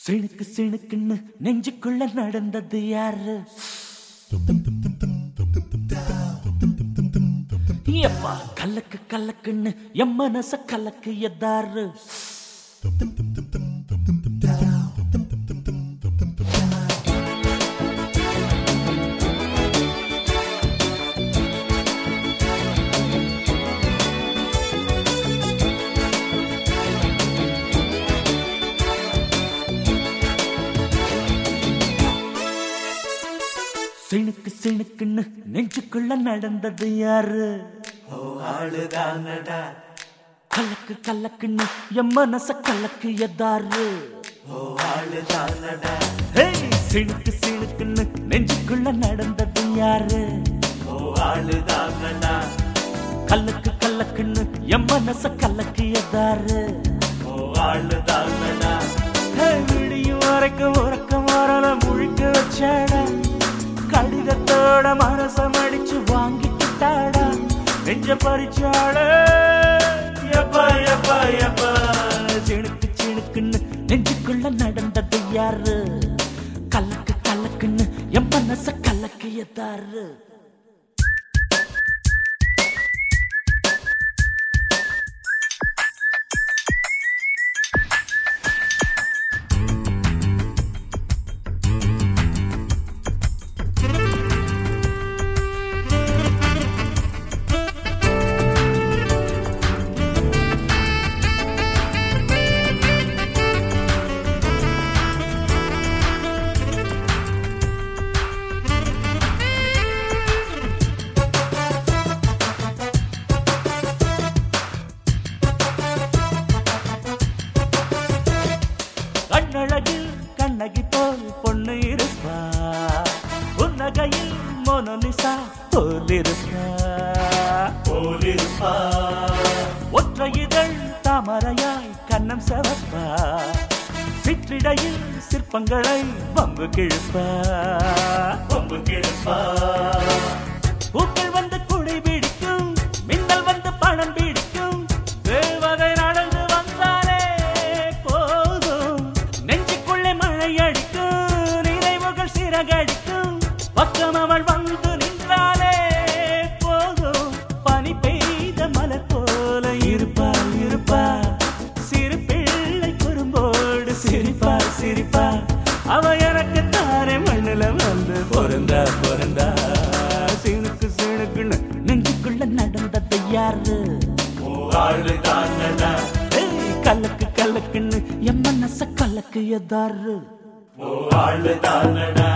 சிணுக்கு சிணுக்குன்னு நெஞ்சுக்குள்ள நடந்தது யாரு எப்பா கலக்கு கலக்குன்னு எம் மனச கலக்கு எதாரு சிணுக்கு சிணுக்குன்னு நெஞ்சுக்குள்ள நடந்தது யாரு ஆளுதானடா கலக்கு கலக்குன்னு எம் மனச கலக்கு எதாரு ஓ ஆளுதானடா ஹேய், சிணுக்கு சிணுக்குன்னு நெஞ்சுக்குள்ள நடந்தது யாரு ஓ ஆளுதானடா கலக்கு கலக்குன்னு எம் மனச கலக்கு எதாரு ஓ ஆளுதானடா ஹேய், விடியும் வரைக்கும் உறக்கம் வரல முழிக்க வச்சாடா கடிதத்தோட மனசம் அடிச்சு வாங்கிக்கிட்டாடா நெஞ்ச பறிச்சாட எப்பா எப்பா எப்பா சிணுக்கு சிணுக்குன்னு நெஞ்சுக்குள்ள நடந்தது யாரு கலக்கு கலக்குன்னு என் மனச கலக்கு எதாரு கண்ணழகில் கண்ணகி போல் பொண்ணு இருப்பா புன்னகையில் மோனலிசா போல் இருப்பா போலிருப்பா ஒற்றை இதழ் தாமரையாய் கண்ணம் செவப்பா சிற்றிடையில் சிற்பங்களை பம்பு கிழப்பா கொம்பு கிழப்பா பூக்கள் வந்து குடை பிடிக்கும் மின்னல் வந்து பணம் பிடிக்கும் தேவதை நடந்து வந்தாலே போதும் நெஞ்சுக்குள்ளே மழை அடிக்கும் நினைவுகள் சிறகடிக்கும் பக்கம் அவள் வந்து நின்றாலே போதும் பனி பெய்த மலர் போல இருப்பா இருப்பா சிறு பிள்ளை குறும்போடு சிரிப்பா சிரிப்பா அவ எனக்கு தாரே மண்ணுல வந்து பொருந்தா பொருந்தா சினுக்கு சினுக்குன்னு நெஞ்சுக்குள்ள நடந்தது யாரு ஓ ஆளுதானடா ஏய், கலக்கு கலக்குன்னு என் மனச கலக்கு எதாரு ஓ ஆளுதானடா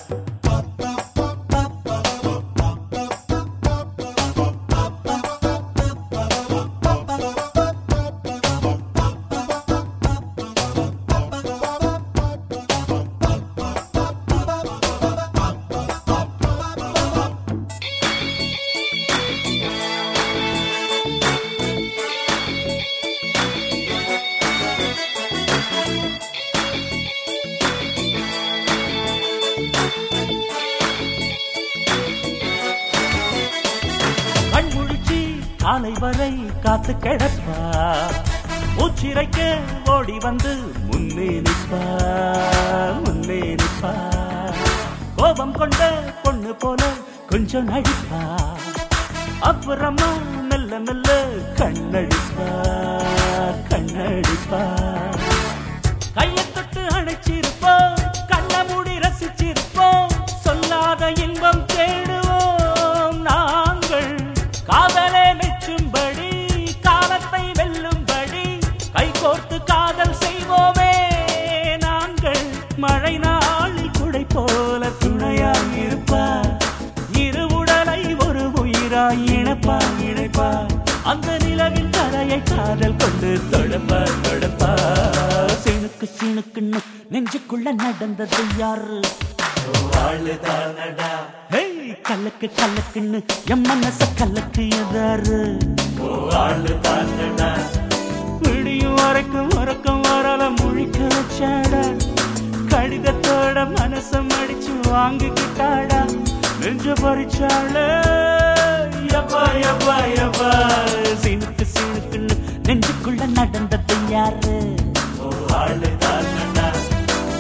கண் முழிச்சு காலை வரை காத்து கிடப்பா மூச்சிரைக்க ஓடி வந்து முன்னே நிப்பா முன்னே நிப்பா கோபம் கொண்ட பொண்ணு போல கொஞ்சம் நடிப்பா அப்புறமா மெல்ல மெல்ல கண்ணடிப்பா கண்ணடிப்பா கையை தொட்டு அணைச்சிருப்போம் கண்ண மூடி ரசிச்சிருப்போம் சொல்லாத இன்பம் தேடுவோம் நாங்கள் காதலே மெச்சும்படி காலத்தை வெல்லும்படி கைகோர்த்து காதல் செய்வோமே நாங்கள் மழை நாளில் குடை போல துணையாய் இருப்பார் இரு உடலை ஒரு உயிராய் இணைப்பா இணைப்பா அந்த நிலவின் கரையை காதல் கொண்டு தொடுப்பா தொடுப்பா சிணுக்கு சிணுக்குன்னு நெஞ்சுக்குள்ள நடந்தது யாரு ஓ ஆளுதானடா ஹேய் கலக்கு கலக்குன்னு என் மனச கலக்கு எதாரு ஓ ஆளுதானடா விடியும் வரைக்கும் உறக்கம் வரல முழிக்க வச்சாடா கடிதத்தோட மனசம் அடிச்சு வாங்கிக்கிட்டாடா நெஞ்ச பறிச்சாள எப்பா எப்பா எப்பா சினுக்கு சினுக்குன்னு நெஞ்சுக்குள்ள நடந்தது யாரு ஓ ஆளுதானடா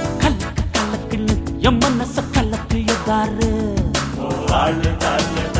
என் மனச கலக்கு எதாரு ஆளு தானடா